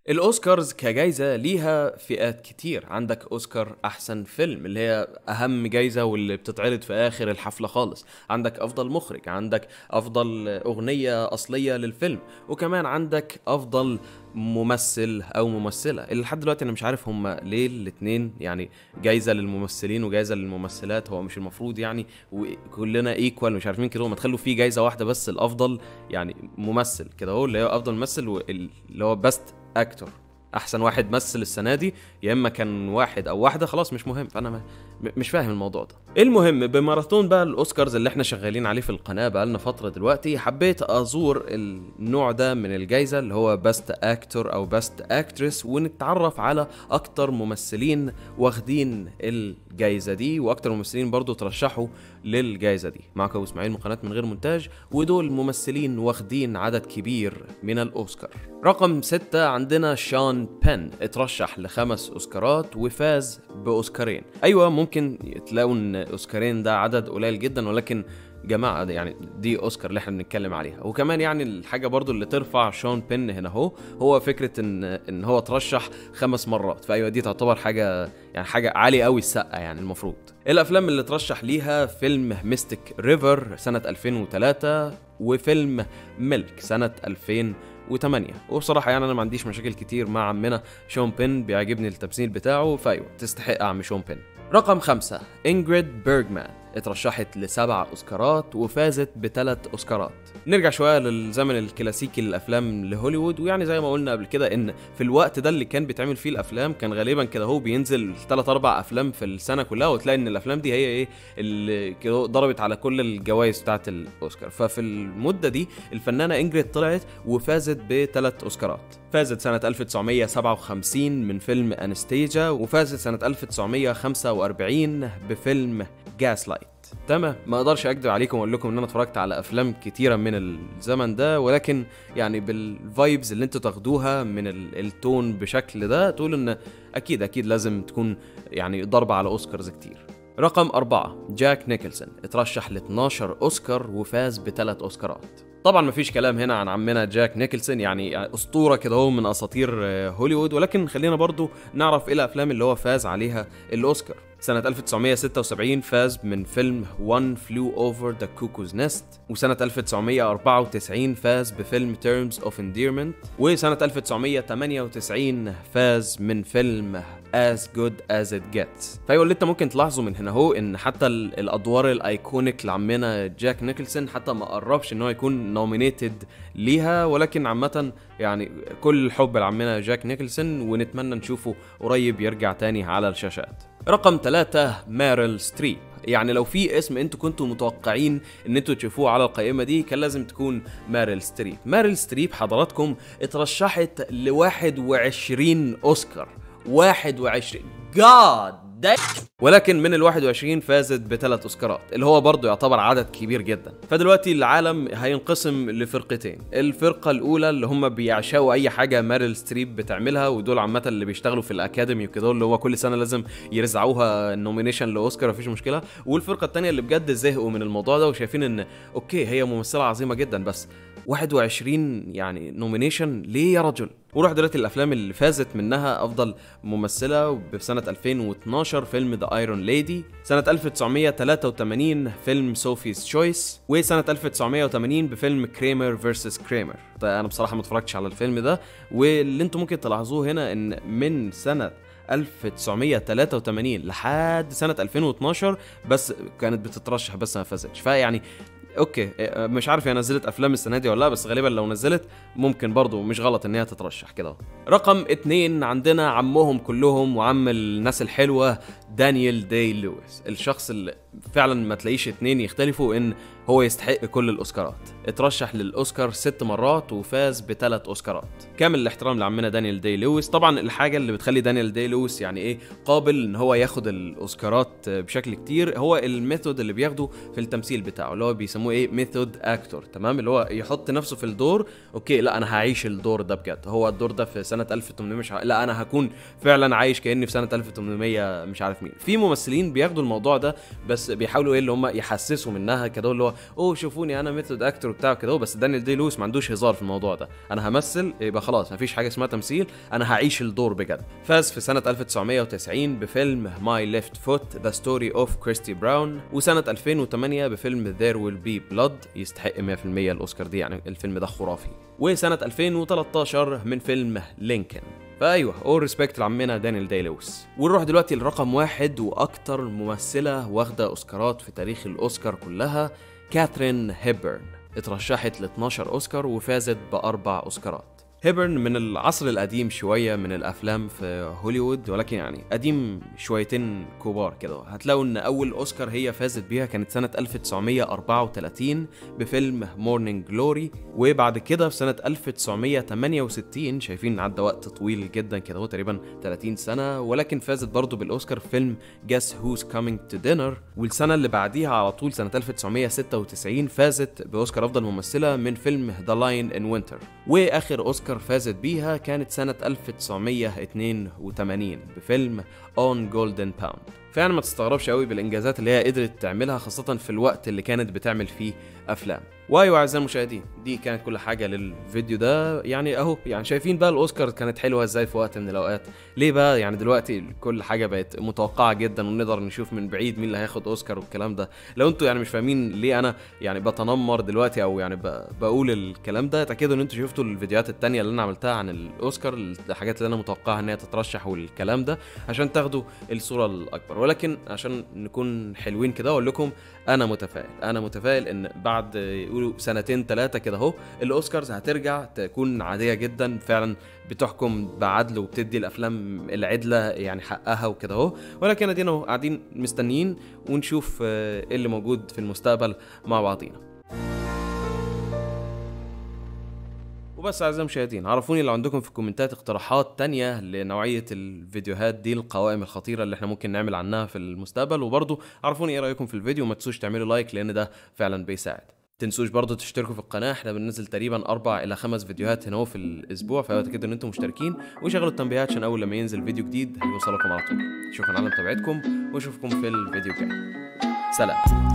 الاوسكارز كجايزه ليها فئات كتير عندك اوسكار احسن فيلم اللي هي اهم جايزه واللي بتتعرض في اخر الحفله خالص عندك افضل مخرج عندك افضل اغنيه اصليه للفيلم وكمان عندك افضل ممثل او ممثله اللي لحد دلوقتي انا مش عارف هم ليه الاتنين يعني جايزه للممثلين وجايزه للممثلات هو مش المفروض يعني وكلنا ايكوال مش عارفين كده ما تخلوا في جايزه واحده بس الافضل يعني ممثل كده هو اللي هو افضل ممثل واللي هو بست اكتور احسن واحد مثل السنه دي يا اما كان واحد او واحده خلاص مش مهم فانا ما مش فاهم الموضوع ده المهم بماراثون بقى الاوسكارز اللي احنا شغالين عليه في القناه بقالنا فتره دلوقتي حبيت ازور النوع ده من الجائزه اللي هو بست اكتور او بست اكترس ونتعرف على اكتر ممثلين واخدين الجائزه دي واكتر ممثلين برضو ترشحوا للجائزه دي معكم اسماعيل من قناه من غير مونتاج ودول ممثلين واخدين عدد كبير من الاوسكار رقم ستة عندنا شان بن اترشح لخمس اوسكارات وفاز باوسكارين ايوه ممكن تلاقوا ان اوسكارين ده عدد قليل جدا ولكن جماعة ده يعني دي اوسكار اللي احنا بنتكلم عليها وكمان يعني الحاجة برضو اللي ترفع شون بن هنا هو هو فكرة ان ان هو ترشح خمس مرات فايوه دي تعتبر حاجة يعني حاجة عالية قوي السقة يعني المفروض الافلام اللي ترشح ليها فيلم ميستيك ريفر سنة 2003 وفيلم ميلك سنة 2000 و8 وبصراحه يعني انا ما عنديش مشاكل كتير مع عمنا شون بين بيعجبني التمثيل بتاعه فايوه تستحق عم شون بين رقم خمسة إنجريد بيرجمان اترشحت لسبع اوسكارات وفازت بثلاث اوسكارات نرجع شويه للزمن الكلاسيكي للافلام لهوليوود ويعني زي ما قلنا قبل كده ان في الوقت ده اللي كان بيتعمل فيه الافلام كان غالبا كده هو بينزل ثلاث اربع افلام في السنه كلها وتلاقي ان الافلام دي هي ايه اللي كده ضربت على كل الجوائز بتاعت الاوسكار ففي المده دي الفنانه انجريد طلعت وفازت بثلاث اوسكارات فازت سنة 1957 من فيلم أنستيجا وفازت سنة 1945 بفيلم جاس لايت تمام ما اقدرش اكدب عليكم واقول لكم ان انا اتفرجت على افلام كتيره من الزمن ده ولكن يعني بالفايبز اللي انتوا تاخدوها من التون بشكل ده تقول ان اكيد اكيد لازم تكون يعني ضربه على اوسكارز كتير رقم أربعة جاك نيكلسون اترشح ل 12 أوسكار وفاز بثلاث أوسكارات طبعا مفيش كلام هنا عن عمنا جاك نيكلسون يعني اسطوره كده هو من اساطير هوليوود ولكن خلينا برضو نعرف ايه الافلام اللي هو فاز عليها الاوسكار سنة 1976 فاز من فيلم One Flew Over the Cuckoo's Nest وسنة 1994 فاز بفيلم Terms of Endearment وسنة 1998 فاز من فيلم As Good As It Gets فايوه اللي انت ممكن تلاحظه من هنا هو ان حتى الادوار الايكونيك لعمنا جاك نيكلسون حتى ما قربش ان هو يكون نومينيتد ليها ولكن عامة يعني كل الحب لعمنا جاك نيكلسون ونتمنى نشوفه قريب يرجع تاني على الشاشات رقم ثلاثة ماريل ستريب يعني لو في اسم انتوا كنتوا متوقعين ان انتوا تشوفوه على القائمة دي كان لازم تكون ماريل ستريب ماريل ستريب حضراتكم اترشحت ل 21 اوسكار 21 جاد ولكن من ال 21 فازت بثلاث اوسكارات اللي هو برضه يعتبر عدد كبير جدا فدلوقتي العالم هينقسم لفرقتين الفرقه الاولى اللي هم بيعشقوا اي حاجه ماريل ستريب بتعملها ودول عامه اللي بيشتغلوا في الاكاديمي وكده اللي هو كل سنه لازم يرزعوها النومينيشن لاوسكار مفيش مشكله والفرقه الثانيه اللي بجد زهقوا من الموضوع ده وشايفين ان اوكي هي ممثله عظيمه جدا بس 21 يعني نومينيشن ليه يا رجل وروح دلوقتي الافلام اللي فازت منها افضل ممثله بسنه 2012 فيلم ذا ايرون ليدي سنه 1983 فيلم سوفيز تشويس وسنه 1980 بفيلم كريمر فيرسس كريمر انا بصراحه ما اتفرجتش على الفيلم ده واللي انتم ممكن تلاحظوه هنا ان من سنه 1983 لحد سنة 2012 بس كانت بتترشح بس ما فازتش فيعني اوكي مش عارف هي نزلت افلام السنه دي ولا لا بس غالبا لو نزلت ممكن برضو مش غلط ان هي تترشح كده رقم اتنين عندنا عمهم كلهم وعم الناس الحلوه دانيال داي لويس الشخص اللي فعلا ما تلاقيش اتنين يختلفوا ان هو يستحق كل الاوسكارات اترشح للاوسكار ست مرات وفاز بثلاث اوسكارات كامل الاحترام لعمنا دانيال داي لويس طبعا الحاجه اللي بتخلي دانيال داي لويس يعني ايه قابل ان هو ياخد الاوسكارات بشكل كتير هو الميثود اللي بياخده في التمثيل بتاعه اللي هو بيسموه ايه ميثود اكتور تمام اللي هو يحط نفسه في الدور اوكي لا انا هعيش الدور ده بجد هو الدور ده في سنه 1800 مش ع... لا انا هكون فعلا عايش كاني في سنه 1800 مش عارف مين في ممثلين بياخدوا الموضوع ده بس لويس بيحاولوا ايه اللي هم يحسسوا منها كده اللي هو اوه شوفوني انا ميثود اكتور وبتاع كده بس دانيال دي لويس ما عندوش هزار في الموضوع ده انا همثل يبقى خلاص مفيش حاجه اسمها تمثيل انا هعيش الدور بجد فاز في سنه 1990 بفيلم ماي ليفت فوت ذا ستوري اوف كريستي براون وسنه 2008 بفيلم ذير ويل بي بلاد يستحق 100% الاوسكار دي يعني الفيلم ده خرافي وسنه 2013 من فيلم لينكن فايوه اول ريسبكت لعمنا دانيال داي لويس ونروح دلوقتي لرقم واحد واكتر ممثله واخده اوسكارات في تاريخ الاوسكار كلها كاثرين هيبرن اترشحت ل 12 اوسكار وفازت باربع اوسكارات هيبرن من العصر القديم شويه من الافلام في هوليوود ولكن يعني قديم شويتين كبار كده هتلاقوا ان اول اوسكار هي فازت بيها كانت سنه 1934 بفيلم مورنينج جلوري وبعد كده في سنه 1968 شايفين عدى وقت طويل جدا كده هو تقريبا 30 سنه ولكن فازت برضه بالاوسكار في فيلم جاس هوز كامينج تو دينر والسنه اللي بعديها على طول سنه 1996 فازت باوسكار افضل ممثله من فيلم ذا لاين ان وينتر واخر اوسكار فازت بيها كانت سنه 1982 بفيلم اون جولدن باوند فعلا ما تستغربش قوي بالانجازات اللي هي قدرت تعملها خاصه في الوقت اللي كانت بتعمل فيه افلام وايوه اعزائي المشاهدين دي كانت كل حاجه للفيديو ده يعني اهو يعني شايفين بقى الاوسكار كانت حلوه ازاي في وقت من الاوقات ليه بقى يعني دلوقتي كل حاجه بقت متوقعه جدا ونقدر نشوف من بعيد مين اللي هياخد اوسكار والكلام ده لو انتوا يعني مش فاهمين ليه انا يعني بتنمر دلوقتي او يعني بقول الكلام ده اتاكدوا ان انتوا شفتوا الفيديوهات التانية اللي انا عملتها عن الاوسكار الحاجات اللي انا متوقعها ان هي تترشح والكلام ده عشان تاخدوا الصوره الاكبر ولكن عشان نكون حلوين كده اقول لكم انا متفائل انا متفائل ان بعد يقولوا سنتين ثلاثه كده اهو الاوسكارز هترجع تكون عاديه جدا فعلا بتحكم بعدل وبتدي الافلام العدله يعني حقها وكده اهو ولكن ادينا اهو قاعدين مستنيين ونشوف ايه اللي موجود في المستقبل مع بعضينا وبس اعزائي المشاهدين عرفوني لو عندكم في الكومنتات اقتراحات تانية لنوعية الفيديوهات دي القوائم الخطيرة اللي احنا ممكن نعمل عنها في المستقبل وبرضو عرفوني ايه رأيكم في الفيديو وما تنسوش تعملوا لايك لان ده فعلا بيساعد تنسوش برضو تشتركوا في القناة احنا بننزل تقريبا أربع إلى خمس فيديوهات هنا في الأسبوع فأتأكدوا إن أنتم مشتركين وشغلوا التنبيهات عشان أول لما ينزل فيديو جديد هيوصلكم على طول شكرا على متابعتكم وأشوفكم في الفيديو الجاي سلام